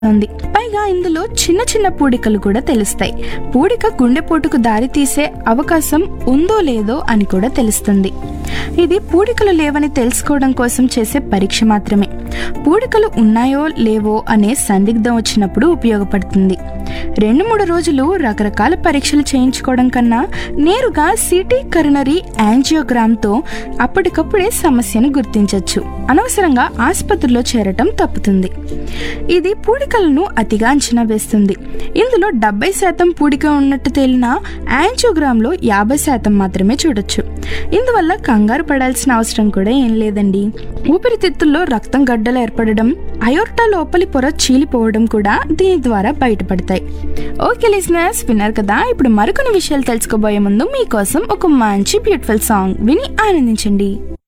ఉంది పైగా ఇందులో చిన్న చిన్న పూడికలు కూడా తెలుస్తాయి పూడిక గుండెపోటుకు దారి తీసే అవకాశం ఉందో లేదో అని కూడా తెలుస్తుంది ఇది పూడికలు లేవని తెలుసుకోవడం కోసం చేసే పరీక్ష మాత్రమే పూడికలు ఉన్నాయో లేవో అనే సందిగ్ధం వచ్చినప్పుడు ఉపయోగపడుతుంది రెండు మూడు రోజులు రకరకాల పరీక్షలు చేయించుకోవడం కన్నా నేరుగా సిటీ కరోనరీ యాంజియోగ్రామ్తో అప్పటికప్పుడే సమస్యను గుర్తించవచ్చు అనవసరంగా ఆసుపత్రిలో చేరటం తప్పుతుంది ఇది పూడికలను అతిగా అంచనా వేస్తుంది ఇందులో డెబ్బై శాతం పూడిక ఉన్నట్టు తేలిన యాంజియోగ్రామ్లో యాభై శాతం మాత్రమే చూడొచ్చు ఇందువల్ల కంగారు పడాల్సిన అవసరం కూడా ఏం లేదండి ఊపిరితిత్తుల్లో రక్తం గడ్డలు ఏర్పడడం అయోర్టా లోపలి పొర చీలిపోవడం కూడా దీని ద్వారా బయటపడతాయి ఓకే లిజనర్స్ విన్నారు కదా ఇప్పుడు మరికొన్ని విషయాలు తెలుసుకోబోయే ముందు మీకోసం ఒక మంచి బ్యూటిఫుల్ సాంగ్ విని ఆనందించండి